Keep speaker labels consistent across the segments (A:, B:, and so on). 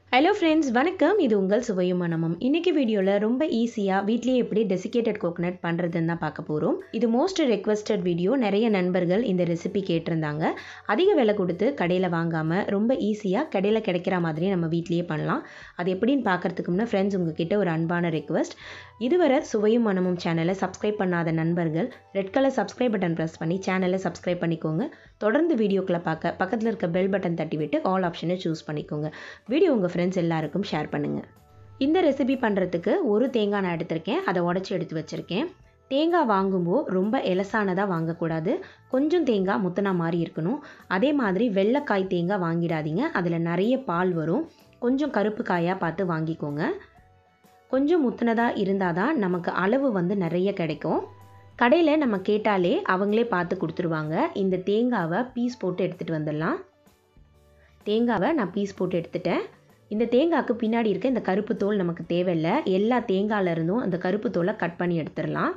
A: hello friends வணக்கம் இது உங்கள் சுவையும் மனமும் இன்னைக்கு வீடியோவில் ரொம்ப ஈஸியாக வீட்லேயே எப்படி டெசிகேட்டட் கோகனட் பண்ணுறதுன்னு தான் பார்க்க போகிறோம் இது மோஸ்ட் ரெக்வஸ்டட் வீடியோ நிறைய நண்பர்கள் இந்த ரெசிபி கேட்டிருந்தாங்க அதிக விலை கொடுத்து கடையில் வாங்காமல் ரொம்ப ஈஸியாக கடையில் கிடைக்கிற மாதிரி நம்ம வீட்லேயே பண்ணலாம் அது எப்படின்னு பார்க்கறதுக்கு முன்னே ஃப்ரெண்ட்ஸ் உங்ககிட்ட ஒரு அன்பான ரெக்வஸ்ட் இதுவரை சுவையும் மனமும் சேனலை சப்ஸ்கிரைப் பண்ணாத நண்பர்கள் red colour subscribe button press பண்ணி சேனலை சப்ஸ்கிரைப் பண்ணிக்கோங்க தொடர்ந்து வீடியோக்களை பார்க்க பக்கத்தில் இருக்க பெல் பட்டன் தட்டி விட்டு ஆல் ஆப்ஷனை சூஸ் பண்ணிக்கோங்க வீடியோ உங்கள் ஃப்ரெண்ட்ஸ் எல்லாருக்கும் ஷேர் பண்ணுங்கள் இந்த ரெசிபி பண்ணுறதுக்கு ஒரு தேங்காய் நான் எடுத்திருக்கேன் அதை உடச்சி எடுத்து வச்சுருக்கேன் தேங்காய் வாங்கும்போது ரொம்ப எலசானதாக வாங்கக்கூடாது கொஞ்சம் தேங்காய் முத்தினா மாதிரி இருக்கணும் அதே மாதிரி வெள்ளைக்காய் தேங்காய் வாங்கிடாதீங்க அதில் நிறைய பால் வரும் கொஞ்சம் கருப்பு காயாக பார்த்து வாங்கிக்கோங்க கொஞ்சம் முத்தினதாக இருந்தால் தான் நமக்கு அளவு வந்து நிறைய கிடைக்கும் கடையில் நம்ம கேட்டாலே அவங்களே பார்த்து கொடுத்துருவாங்க இந்த தேங்காவை பீஸ் போட்டு எடுத்துகிட்டு வந்துடலாம் தேங்காவை நான் பீஸ் போட்டு எடுத்துட்டேன் இந்த தேங்காய்க்கு பின்னாடி இருக்க இந்த கருப்பு தோல் நமக்கு தேவையில்லை எல்லா தேங்காயில இருந்தும் அந்த கருப்பு தோலை கட் பண்ணி எடுத்துடலாம்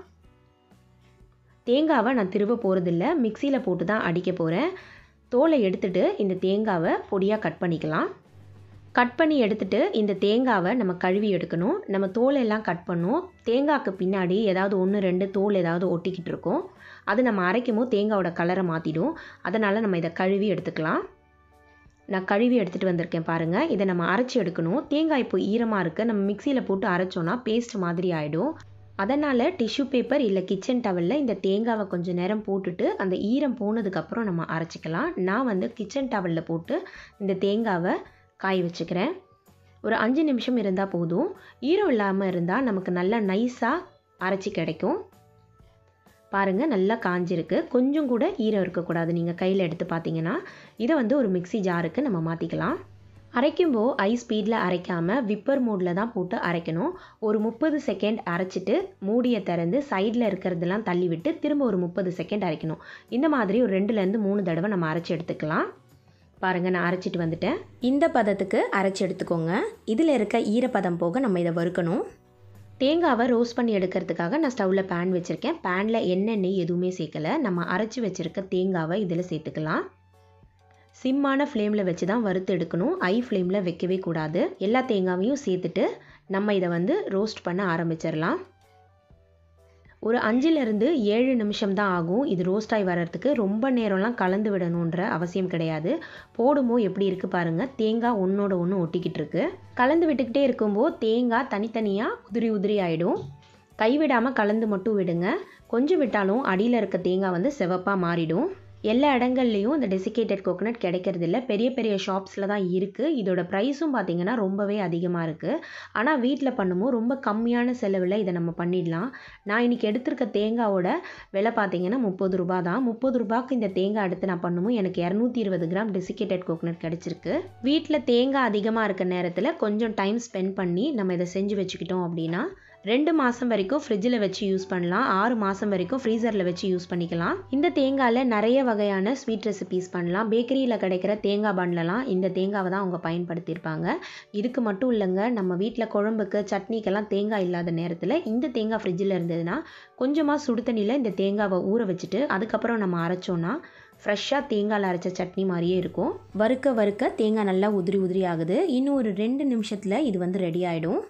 A: தேங்காவை நான் திருவ போகிறதில்ல மிக்சியில் போட்டு தான் அடிக்க போகிறேன் தோலை எடுத்துட்டு இந்த தேங்காவை பொடியாக கட் பண்ணிக்கலாம் கட் பண்ணி எடுத்துட்டு இந்த தேங்காவை நம்ம கழுவி எடுக்கணும் நம்ம தோலெல்லாம் கட் பண்ணோம் தேங்காய்க்கு பின்னாடி ஏதாவது ஒன்று ரெண்டு தோல் ஏதாவது ஒட்டிக்கிட்டு இருக்கும் அது நம்ம அரைக்கும் போது தேங்காவோட கலரை மாற்றிடும் அதனால் நம்ம இதை கழுவி எடுத்துக்கலாம் நான் கழுவி எடுத்துகிட்டு வந்திருக்கேன் பாருங்கள் இதை நம்ம அரைச்சி எடுக்கணும் தேங்காய் இப்போ ஈரமாக இருக்குது நம்ம மிக்சியில் போட்டு அரைச்சோன்னா பேஸ்ட் மாதிரி ஆகிடும் அதனால் டிஷ்யூ பேப்பர் இல்லை கிச்சன் டவலில் இந்த தேங்காவை கொஞ்சம் நேரம் போட்டுட்டு அந்த ஈரம் போனதுக்கப்புறம் நம்ம அரைச்சிக்கலாம் நான் வந்து கிச்சன் டவலில் போட்டு இந்த தேங்காவை காய வச்சுக்கிறேன் ஒரு அஞ்சு நிமிஷம் இருந்தால் போதும் ஈரம் இல்லாமல் இருந்தால் நமக்கு நல்லா நைஸாக அரைச்சி கிடைக்கும் பாருங்கள் நல்லா காஞ்சிருக்கு கொஞ்சம் கூட ஈரம் இருக்கக்கூடாது நீங்கள் கையில் எடுத்து பார்த்தீங்கன்னா இதை வந்து ஒரு மிக்சி ஜாருக்கு நம்ம மாற்றிக்கலாம் அரைக்கும்போது ஐ ஸ்பீடில் அரைக்காமல் விப்பர் மோடில் தான் போட்டு அரைக்கணும் ஒரு முப்பது செகண்ட் அரைச்சிட்டு மூடியை திறந்து சைடில் இருக்கிறதெல்லாம் தள்ளி விட்டு திரும்ப ஒரு முப்பது செகண்ட் அரைக்கணும் இந்த மாதிரி ஒரு ரெண்டுலேருந்து மூணு தடவை நம்ம அரைச்சி எடுத்துக்கலாம் பாருங்கள் நான் அரைச்சிட்டு வந்துட்டேன் இந்த பதத்துக்கு அரைச்சி எடுத்துக்கோங்க இதில் இருக்க ஈரப்பதம் போக நம்ம இதை வறுக்கணும் தேங்காவை ரோஸ்ட் பண்ணி எடுக்கிறதுக்காக நான் ஸ்டவ்வில் பேன் வச்சுருக்கேன் பேனில் எண்ணெய் நெய் எதுவுமே சேர்க்கலை நம்ம அரைச்சி வச்சுருக்க தேங்காவை இதில் சேர்த்துக்கலாம் சிம்மான ஃப்ளேமில் வச்சு தான் வறுத்து எடுக்கணும் ஐ ஃப்ளேமில் வைக்கவே கூடாது எல்லா தேங்காவையும் சேர்த்துட்டு நம்ம இதை வந்து ரோஸ்ட் பண்ண ஆரம்பிச்சிடலாம் ஒரு அஞ்சுலேருந்து ஏழு நிமிஷம் தான் ஆகும் இது ரோஸ்ட் ஆகி வர்றதுக்கு ரொம்ப நேரம்லாம் கலந்து விடணுன்ற அவசியம் கிடையாது போடும்போது எப்படி இருக்குது பாருங்கள் தேங்காய் ஒன்றோட ஒன்று ஒட்டிக்கிட்டு இருக்கு கலந்து விட்டுக்கிட்டே இருக்கும்போது தேங்காய் தனித்தனியாக உதிரி உதிரி ஆகிடும் கைவிடாமல் கலந்து மட்டும் விடுங்க கொஞ்சம் விட்டாலும் அடியில் இருக்க தேங்காய் வந்து சிவப்பாக மாறிடும் எல்லா இடங்கள்லையும் இந்த டெசிகேட்டட் கோகோனட் கிடைக்கிறது இல்லை பெரிய பெரிய ஷாப்ஸில் தான் இருக்குது இதோட ப்ரைஸும் பார்த்திங்கன்னா ரொம்பவே அதிகமாக இருக்குது ஆனால் வீட்டில் பண்ணும்போது ரொம்ப கம்மியான செலவில் இதை நம்ம பண்ணிடலாம் நான் இன்றைக்கி எடுத்திருக்க தேங்காவோட விலை பார்த்திங்கன்னா முப்பது ரூபா தான் முப்பது ரூபாய்க்கு இந்த தேங்காய் எடுத்து நான் பண்ணும்போது எனக்கு இரநூத்தி இருபது கிராம் டெசிகேட்டட் கோகோனட் கிடச்சிருக்கு வீட்டில் தேங்காய் அதிகமாக இருக்க நேரத்தில் கொஞ்சம் டைம் ஸ்பெண்ட் பண்ணி நம்ம இதை செஞ்சு வச்சுக்கிட்டோம் அப்படின்னா ரெண்டு மாதம் வரைக்கும் ஃப்ரிட்ஜில் வச்சு யூஸ் பண்ணலாம் ஆறு மாதம் வரைக்கும் ஃப்ரீசரில் வச்சு யூஸ் பண்ணிக்கலாம் இந்த தேங்காயில் நிறைய வகையான ஸ்வீட் ரெசிபீஸ் பண்ணலாம் பேக்கரியில் கிடைக்கிற தேங்காய் பண்ணலாம் இந்த தேங்காவை தான் அவங்க பயன்படுத்தியிருப்பாங்க இதுக்கு மட்டும் இல்லைங்க நம்ம வீட்டில் குழம்புக்கு சட்னிக்கெல்லாம் தேங்காய் இல்லாத நேரத்தில் இந்த தேங்காய் ஃப்ரிட்ஜில் இருந்ததுன்னா கொஞ்சமாக சுடு தண்ணியில் இந்த தேங்காவை ஊற வச்சுட்டு அதுக்கப்புறம் நம்ம அரைச்சோன்னா ஃப்ரெஷ்ஷாக தேங்காயில் அரைச்ச சட்னி மாதிரியே இருக்கும் வறுக்க வறுக்க தேங்காய் நல்லா உதிரி உதிரி ஆகுது இன்னும் ஒரு ரெண்டு நிமிஷத்தில் இது வந்து ரெடி ஆகிடும்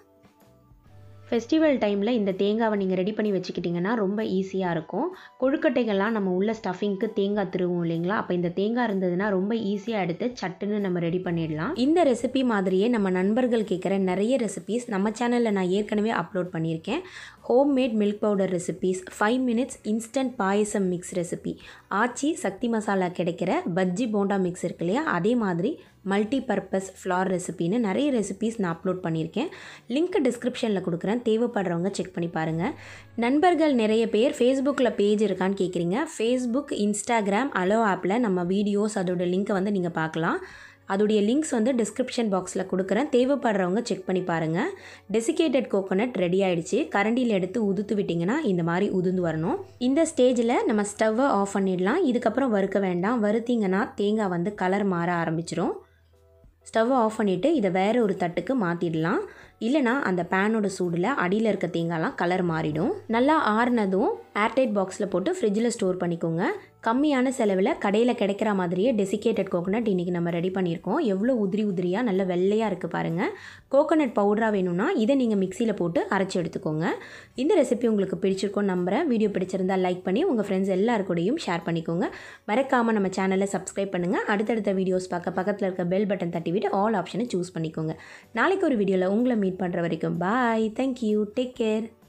A: ஃபெஸ்டிவல் டைமில் இந்த தேங்காவை நீங்கள் ரெடி பண்ணி வச்சுக்கிட்டிங்கன்னா ரொம்ப ஈஸியாக இருக்கும் கொழுக்கட்டைகள்லாம் நம்ம உள்ள ஸ்டஃபிங்க்கு தேங்காய் திருவோம் இல்லைங்களா அப்போ இந்த தேங்காய் இருந்ததுன்னா ரொம்ப ஈஸியாக எடுத்து சட்டுன்னு நம்ம ரெடி பண்ணிடலாம் இந்த ரெசிபி மாதிரியே நம்ம நண்பர்கள் கேட்குற நிறைய ரெசிபீஸ் நம்ம சேனலில் நான் ஏற்கனவே அப்லோட் பண்ணியிருக்கேன் home made milk powder recipes five minutes instant payasam mix recipe Aachi Sakthi masala கிடைக்கிற பஜ்ஜி போண்டா மிக்ஸ் இருக்கு இல்லையா அதே மாதிரி மல்டி பர்பஸ் ஃப்ளார் ரெசிபின்னு நிறைய ரெசிபீஸ் நான் அப்லோட் பண்ணியிருக்கேன் லிங்க் டிஸ்கிரிப்ஷனில் கொடுக்குறேன் தேவைப்படுறவங்க செக் பண்ணி பாருங்கள் நண்பர்கள் நிறைய பேர் ஃபேஸ்புக்கில் பேஜ் இருக்கான்னு கேட்குறீங்க ஃபேஸ்புக் இன்ஸ்டாகிராம் அலோ ஆப்பில் நம்ம வீடியோஸ் அதோட லிங்க்கை வந்து நீங்கள் பார்க்கலாம் அதோடைய லிங்க்ஸ் வந்து டிஸ்கிரிப்ஷன் பாக்ஸில் கொடுக்குறேன் தேவைப்படுறவங்க செக் பண்ணி பாருங்கள் டெசிகேட்டட் கோகோனட் ரெடி ஆகிடுச்சு கரண்டியில் எடுத்து உதுத்து விட்டிங்கன்னா இந்த மாதிரி உதுந்து வரணும் இந்த ஸ்டேஜில் நம்ம ஸ்டவ்வை ஆஃப் பண்ணிடலாம் இதுக்கப்புறம் வறுக்க வேண்டாம் வறுத்திங்கன்னா தேங்காய் வந்து கலர் மாற ஆரம்பிச்சிரும் ஸ்டவ்வை ஆஃப் பண்ணிவிட்டு இதை வேறு ஒரு தட்டுக்கு மாற்றிடலாம் இல்லைனா அந்த பேனோட சூடில் அடியில் இருக்க தேங்காய்லாம் கலர் மாறிடும் நல்லா ஆறுனதும் ஏர்டைட் பாக்ஸில் போட்டு ஃப்ரிட்ஜில் ஸ்டோர் பண்ணிக்கோங்க கம்மியான செலவில் கடையில் கிடைக்கிற மாதிரியே டெசிகேட்டட் கோகோனட் இன்றைக்கி நம்ம ரெடி பண்ணியிருக்கோம் எவ்வளோ உதிரி உதிரியாக நல்ல வெள்ளையாக இருக்குது பாருங்கள் கோகோனட் பவுடராக வேணும்னா இதை நீங்கள் மிக்சியில் போட்டு அரைச்சி எடுத்துக்கோங்க இந்த ரெசிபி உங்களுக்கு பிடிச்சிருக்கோம் நம்புகிறேன் வீடியோ பிடிச்சிருந்தா லைக் பண்ணி உங்கள் ஃப்ரெண்ட்ஸ் எல்லாருக்கூடையும் ஷேர் பண்ணிக்கோங்க மறக்காமல் நம்ம சேனலை சப்ஸ்கிரைப் பண்ணுங்கள் அடுத்தடுத்த வீடியோஸ் பார்க்க பக்கத்தில் இருக்க பெல் பட்டன் தட்டி விட்டு ஆல் ஆப்ஷனை சூஸ் பண்ணிக்கோங்க நாளைக்கு ஒரு வீடியோவில் உங்களை மீட் பண்ணுற வரைக்கும் பாய் தேங்க்யூ டேக் கேர்